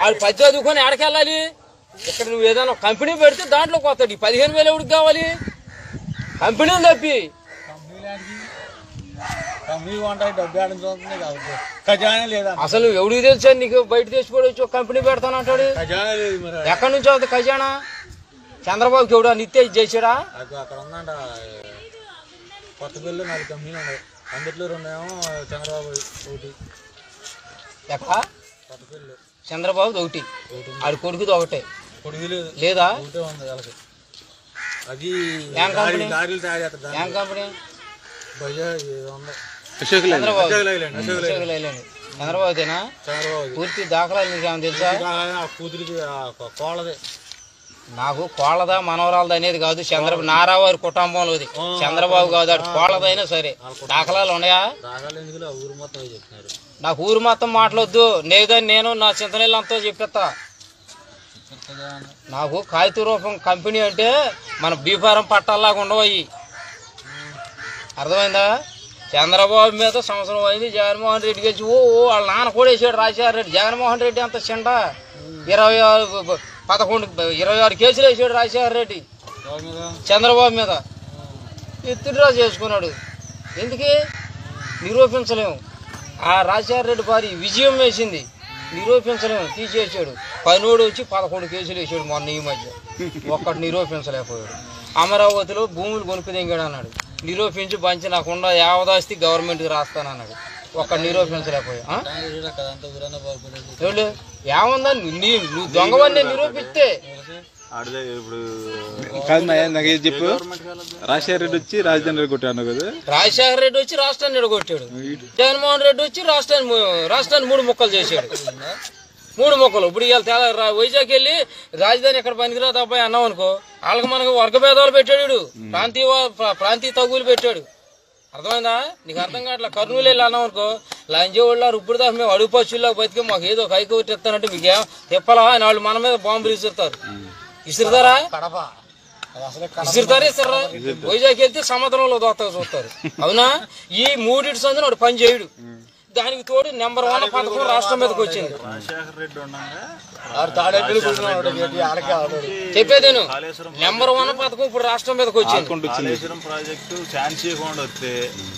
ఆడు పది చదువుకొని ఎక్కడికి వెళ్ళాలి ఇక్కడ నువ్వు ఏదైనా కంపెనీ పెడితే దాంట్లోకి వస్తాడు ఈ పదిహేను వేలు ఎవరికి కావాలి కంపెనీలు తప్పి కంపెనీలాంటికి కంపెనీ కొంటాయి డబ్బు ఆడని చూస్తుంది కాబట్టి ఖజానా లేదా అసలు ఎవడికి తెలుసా నీకు బయట తెచ్చిపోయి వచ్చి ఒక కంపెనీ పెడతానంటాడు ఖజానా లేదు మరి ఎక్కడి నుంచి అవుతుంది ఖజానా చంద్రబాబుకి ఎవడా నిత్య ఇది చేసాడా అది అక్కడ ఉందంట కొత్త బిల్లు నాలుగు కంపెనీలు ఉన్నాయి అందుట్లో రెండేమో చంద్రబాబు ఒకటి ఎక్కడ కొత్త బిల్లు చంద్రబాబుది ఒకటి ఆడి కొడుకుది ఒకటే పొడిగి లేదు లేదా ఒకటే ఉంది వాళ్ళకి అది ఏం కంపెనీ? లారీ- లారీలు తయారు చేస్తారు ఏం కంపెనీ బజాజ్ ఏదో ఉంది చంద్రబాబు అశోక్ లైలాండ్, అశోక్ లైలాండ్. అశోక్ లైలాండ్. చంద్రబాబుదేనా చంద్రబాబు పూర్తి దాఖలాలు నీకేమైనా తెలుసా ఆ కూతురికి ఆ కోళ్ళదే నాకు కోళ్ళదా మనవరాలదా అనేది కాదు చంద్రబాబు నారావారి కుటుంబంలోది చంద్రబాబు కాదు అటు కోళ్ళదైనా సరే దాఖలాలు ఉన్నాయా రాగాలు ఎందుకు ఆ ఊరు మొత్తం అవి చెప్తున్నారు నాకు ఊరు మొత్తం మాటలొద్దు నేదని నేను నా చింతనీళ్ళంతా చెప్పేస్తా చెప్తుందా అన్న? నాకు కాగిత రూపం కంపెనీ అంటే మన బీఫారం పట్టాల్లాగా ఉండవు అయ్యి అర్థమైందా చంద్రబాబు మీద సంవత్సరం అయింది జగన్మోహన్ రెడ్డి గెలిచి ఓ ఓ వాళ్ళ నాన్న కూడా వేసాడు రాజశేఖర రెడ్డి జగన్మోహన్ రెడ్డి అంత చిండ ఇరవై ఆరు పదకొండు ఇరవై ఆరు కేసులు వేసాడు రాజశేఖర రెడ్డి ఎవరి మీద చంద్రబాబు మీద విత్డ్రా చేసుకున్నాడు ఎందుకు నిరూపించలేము ఆ రాజశేఖర రెడ్డి భార్య విజయం వేసింది నిరూపించలేము తీసేసాడు పనోడు వచ్చి పదకొండు కేసులు వేసాడు మొన్న ఈ మధ్య ఒక్కటి నిరూపించలేకపోయాడు అమరావతిలో భూములు కొనుక్కు దింగాడు అన్నాడు నిరూపించి బంచి నాకుండా యావదాస్తి గవర్నమెంట్కి రాస్తానన్నాడు ఒక్కటి నిరూపించలేకపోయా ఆ? దాని గురించి అక్కడ అంతా ఊరంతా బాగుపడేది ఎవడు ఏముందా నీ నువ్వు దొంగవన్నీ నిరూపిస్తే ఆడదే ఇప్పుడు కాదు మా నాకు ఏది చెప్పు గవర్నమెంట్ కాలేదు రాజశేఖర రెడ్డి వచ్చి రాజధాని రెడ్డి కొట్టాను కదా రాజశేఖర రెడ్డి వచ్చి రాష్ట్రాన్ని నిడగొట్టాడు జగన్మోహన్ రెడ్డి వచ్చి రాష్ట్రాన్ని ము- రాష్ట్రాన్ని మూడు ముక్కలు చేశాడు మూడు ముక్కలు ఇప్పుడు ఇవాళ తెల రా- వైజాగ్ వెళ్ళి రాజధాని ఎక్కడ పనికిరాదు అబ్బాయి అన్నాం అనుకో వాళ్ళకి మనకు వర్గ భేదాలు పెట్టాడు వీడు. ప్రాంతీయ వా- ప్రా- ప్రాంతీయ తగులు పెట్టాడు అర్థమైందా నీకు అర్థం కావట్లే కర్నూలు వెళ్ళి అన్నాం అనుకో లంజోళ్ళ ఇప్పుడు దాకా మేము అడుగు పశువుల్లో బతికి మాకు ఏదో ఒక హైకోర్టు ఇస్తానంటే మీకు ఏం తిప్పలా అని వాళ్ళు మన మీద బాంబులు విసురుతారు విసురుతారా కడప అది అసలే విసురుతారా ఇస్తారా వైజాగ్ వెళ్తే సముద్రంలో దోతగా చూస్తారు అవునా ఈ మూడిటి సందున వాడు పని చేయడు దానికి తోడు నెంబర్ వన్ పథకం రాష్ట్రం మీదకి వచ్చింది రాజశేఖర రెడ్డి ఉండగా ఆడు తాడేపల్లి కూర్చున్నాడు ఏంటి ఆడకే ఆడాడు చెప్పేదేను కాళేశ్వరం నెంబర్ వన్ పథకం ఇప్పుడు రాష్ట్రం మీదకి వచ్చింది కాళేశ్వరం ప్రాజెక్టు ఛాన్స్ చేయకుండా వస్తే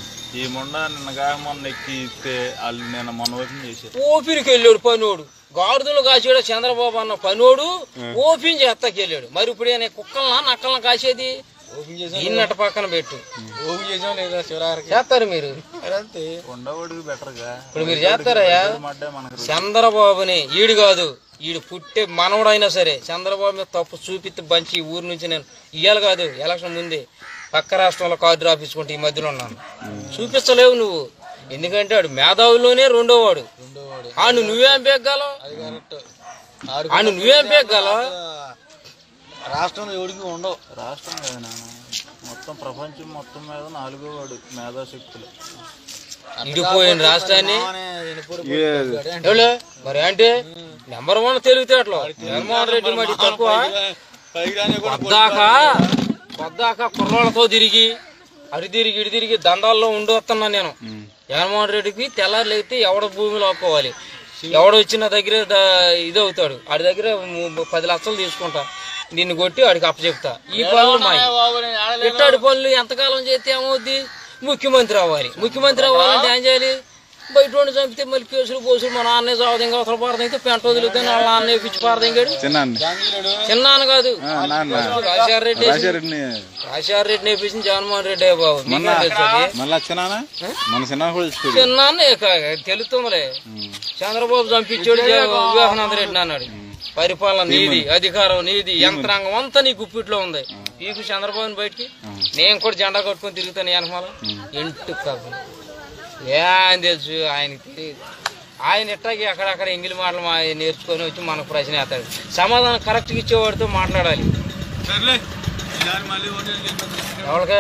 ఈ మొండ నిన్నగా మొన్న ఎక్కి ఇస్తే వాళ్ళు నిన్న మొన్న ఓపెన్ చేశారు ఓపెన్కి వెళ్ళాడు పనోడు గాడిదలు కాసాడు చంద్రబాబు అన్న పనోడు ఓపెన్ చేస్తాకి వెళ్ళాడు మరి ఇప్పుడు ఈయన కుక్కలనా నక్కలనా కాసేది ఓపెన్ చేసాం ఈయనట పక్కన పెట్టు ఓపెన్ చేసాం లేదా శివరారికి చేస్తారు మీరు అంతే ఉండవాడు బెటర్గా ఇప్పుడు మీరు చేస్తారయ్యా మడ్డే మనకు చంద్రబాబుని ఈడు కాదు ఈడు పుట్టే మనవడైనా సరే చంద్రబాబు మీద తప్పు చూపిస్తే బంచి ఈ ఊరు నుంచి నేను ఇయ్యాలి కాదు ఎలక్షన్ ముందే పక్క రాష్ట్రంలో కార్డు రాపించుకుంటే ఈ మధ్యలో ఉన్నాను చూపించలేవు నువ్వు ఎందుకంటే ఆడు మేధావుల్లోనే రెండోవాడు రెండోవాడు ఆడు నువ్వేం పేగలవు అది కరెక్ట్ ఆడు ఆడు నువ్వేం పేగలవు రాష్ట్రంలో ఎవరికి ఉండవు రాష్ట్రం కదా నాన్న మొత్తం ప్రపంచం మొత్తం మీద నాలుగో వాడు మేధాశక్తులు ఇడిపోయిన రాష్ట్రాన్ని మామనే ఎనుపూరు ఎవరు? మరి అంటే నెంబర్ వన్ తెలివితేటలు జగన్మోహన్ రెడ్డి మరి తక్కువ పైకి రాని కూడా పొద్దాక పొద్దాక కుర్రోళ్ళతో తిరిగి అడి తిరిగి ఇడి తిరిగి దండాల్లో ఉండి వస్తున్నా నేను జగన్మోహన్ రెడ్డికి తెల్లారి లేకపోతే ఎవడ భూమిలో ఆపుకోవాలి ఎవడు వచ్చిన దగ్గర ద- ఇది అవుతాడు ఆడి దగ్గర ము- పది లక్షలు తీసుకుంటా నిన్ను కొట్టి వాడికి అప్పచెప్తా ఈ పనులు మాయి బాబు నేను ఆడలే ఇట్టాడి పనులు ఎంతకాలం చేస్తే ఏమవుద్ది ముఖ్యమంత్రి అవ్వాలి ముఖ్యమంత్రి అవ్వాలంటే ఏం చేయాలి బయట వాడిని చంపితే మళ్ళీ కేసులు పోసులు మా నాన్నే చావదంగా అవసరం పారదైతే పెంట వదిలితే వాళ్ళ నాన్నే పిచ్చి పారదంగాడు చిన్న జాంగీరుడు చిన్నాన్న కాదు నాన్న రాజశేఖర రెడ్డి రాజశేఖర రెడ్డిని రాజశేఖర రెడ్డి నేర్పించింది జగన్మోహన్ రెడ్డి బాబు మొన్న మీకేం తెలుసు అది? మళ్ళా చిన్నానా మన చిన్న కూడా ఇచ్చిపోయాడు చిన్నాన్న ఇక తెలుస్తుందిలే చంద్రబాబు చంపించాడు జగ- వివేకానంద రెడ్డి అన్నాడు పరిపాలన నీది అధికారం నీది యంత్రాంగం అంతా నీ గుప్పిట్లో ఉంది పీకు చంద్రబాబుని బయటికి నేను కూడా జెండా కట్టుకొని తిరుగుతాను వెనకాల ఇంటి కాదు ఏం తెలుసు ఆయనకి తెలియదు ఆయన ఇట్టాకి అక్కడక్కడ ఎంగిలి మాటలు మా నేర్చుకొని వచ్చి మనకు ప్రశ్న వేస్తాడు సమాధానం కరెక్ట్గా ఇచ్చేవాడితో మాట్లాడాలి సర్లే ఈసారి మళ్ళీ ఓటు ఎవరికి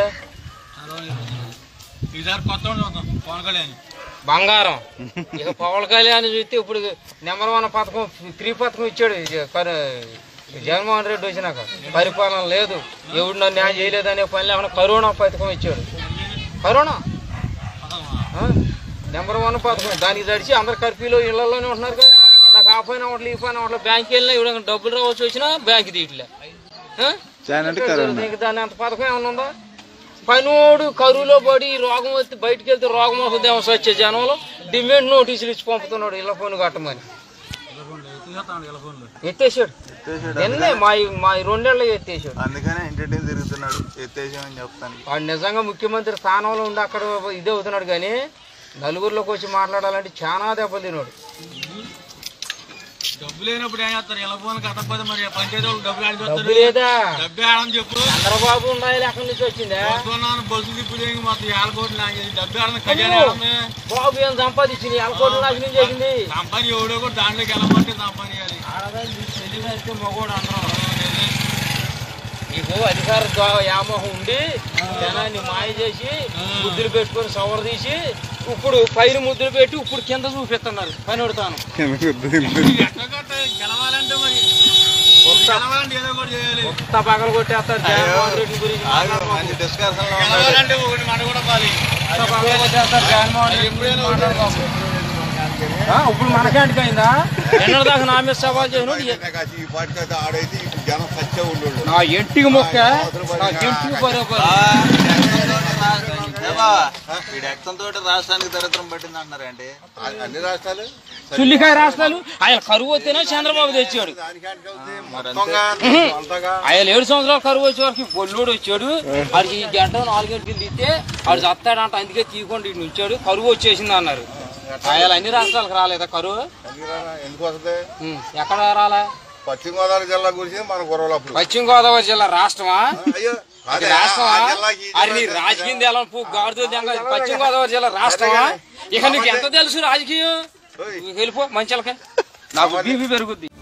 ఈసారి కొత్త వాడిని చూద్దాం పవన్ కళ్యాణ్ బంగారం ఇక పవన్ కళ్యాణ్ చూస్తే ఇప్పుడు నెంబర్ వన్ పథకం ఫ్రీ పథకం ఇచ్చాడు ఇది కర- జగన్మోహన్ రెడ్డి వచ్చినాక పరిపాలన లేదు ఎవడు నన్ను న్యాయం చేయలేదనే పని లేకుండా కరోనా పథకం ఇచ్చాడు కరోనా ఆ? నెంబర్ వన్ పథకం దానికి తడిచి అందరు కర్ఫ్యూలో ఇళ్లలోనే ఉంటున్నారు కదా నాకు ఆ పైన ఒకటి ఈ పైన ఒకటి బ్యాంక్ వెళ్ళినా ఇవ్వడం డబ్బులు రావచ్చు వచ్చినా బ్యాంక్ తీయట్లే ఆ? చాలా అంటే కరోనా నీకు దాని అంత పథకం ఏమైనా ఉందా పనివాడు కరువులో పడి రోగం వస్తే బయటికి వెళ్తే రోగం వస్తుంది ఏమో వచ్చే జనంలో డిమాండ్ నోటీసులు ఇచ్చి పంపుతున్నాడు ఇళ్ళ ఫోన్ కట్టమని ఎత్తేసాడు నిన్నే మా మా రెండేళ్ళు ఎత్తేసాడు అందుకనే ఇంటి తిరుగుతున్నాడు ఎత్తేసామని చెప్తాను వాడు నిజంగా ముఖ్యమంత్రి స్థానంలో ఉండి అక్కడ ఇదే అవుతున్నాడు కానీ నలుగురిలోకి వచ్చి మాట్లాడాలంటే చాలా దెబ్బలు తిన్నాడు డబ్బు లేనప్పుడు ఏం చేస్తారు ఇలా ఫోన్ కట్టకపోతే మరి పంచాయతీ వాళ్ళు డబ్బులు ఆడి డబ్బు లేదా డబ్బే ఆడని చెప్పు చంద్రబాబు ఉండాలి ఎక్కడి నుంచి వచ్చిందా వస్తున్నాను బస్సు తిప్పుడు మొత్తం ఏళ్ళ కోట్లు నాకు డబ్బే ఆడని ఖజానా ఆడని బాబు ఏం సంపాదించింది ఎలకోటి నాశనం చేసింది సంపని ఎవడో కూడా దాంట్లోకి వెళ్ళమంటే సంపని ఇవ్వాలి మగోడు అందరం నీకు అధికార ద్వా- వ్యామోహం ఉండి జనాన్ని మాయ చేసి ముద్దులు పెట్టుకొని సవర తీసి ఇప్పుడు పైన ముద్దులు పెట్టి ఇప్పుడు కింద చూపిస్తున్నారు పని పెడతాను ఎట్టగట్ట గెలవాలంటే మరి గెలవాలంటే ఏదో ఒకటి చేయాలి కొత్త పగలు కొట్టేస్తారు జగన్మోహన్ రెడ్డి గురించి మాట్లాడుకోకు. డిస్కషన్ గెలవాలంటే ఒకటి మన కూడా పాలి కొత్త పగలు కొట్టేస్తారు జగన్మోహన్ రెడ్డి గురించి మాట్లాడుకోకు. ఆ, ఇప్పుడు మనకేంటికి అయిందా ఎన్నడ దాకా నా మీద సవాల్ చేసినోడు ఏ- ఈ పాటికైతే ఆడైతే ఇప్పుడు జనం సత్య ఉండు నా ఎంటికి మొక్క నా ఎంటికి పరోపరి వీడు ఎక్కం తోటి రాష్ట్రానికి దరిద్రం పట్టింది అంటారండి అన్ని రాష్ట్రాలు చుల్లికాయ రాష్ట్రాలు ఆయన కరువు వస్తేనే చంద్రబాబు తెచ్చాడు దానికి అవుతుంది మొత్తంగా అంతగా ఆయన ఏడు సంవత్సరాలు కరువు వచ్చే వరకు బొల్లోడు వచ్చాడు ఆడికి ఈ గంట నాలుగంటలు తీస్తే ఆడు చస్తాడంట అందుకే తీయకుండా ఇటు ఉంచాడు కరువు వచ్చేసింది అన్నారు ఆయన అన్ని రాష్ట్రాలకు రాలేదా కరువు ఎందుకు రానా? ఎందుకు వస్తుంది ఉం, ఎక్కడ రాలే పశ్చిమ గోదావరి జిల్లా గురించి మన గొడవలు అప్పుడు పశ్చిమ గోదావరి జిల్లా రాష్ట్రమా అయ్యో అది అదే, రాష్ట్రమా ఆ జిల్లాకి ఈ అది నీ జిల్లాకి రాజకీయం తెలం పూ గాడుతో దెంగ పశ్చిమ గోదావరి జిల్లా రాష్ట్రమా ఇక నీకు ఎంత తెలుసు రాజకీయం ఓయ్. నువ్వు వెళ్ళిపో మంచిలకే నాకు బీపీ పెరుగుద్ది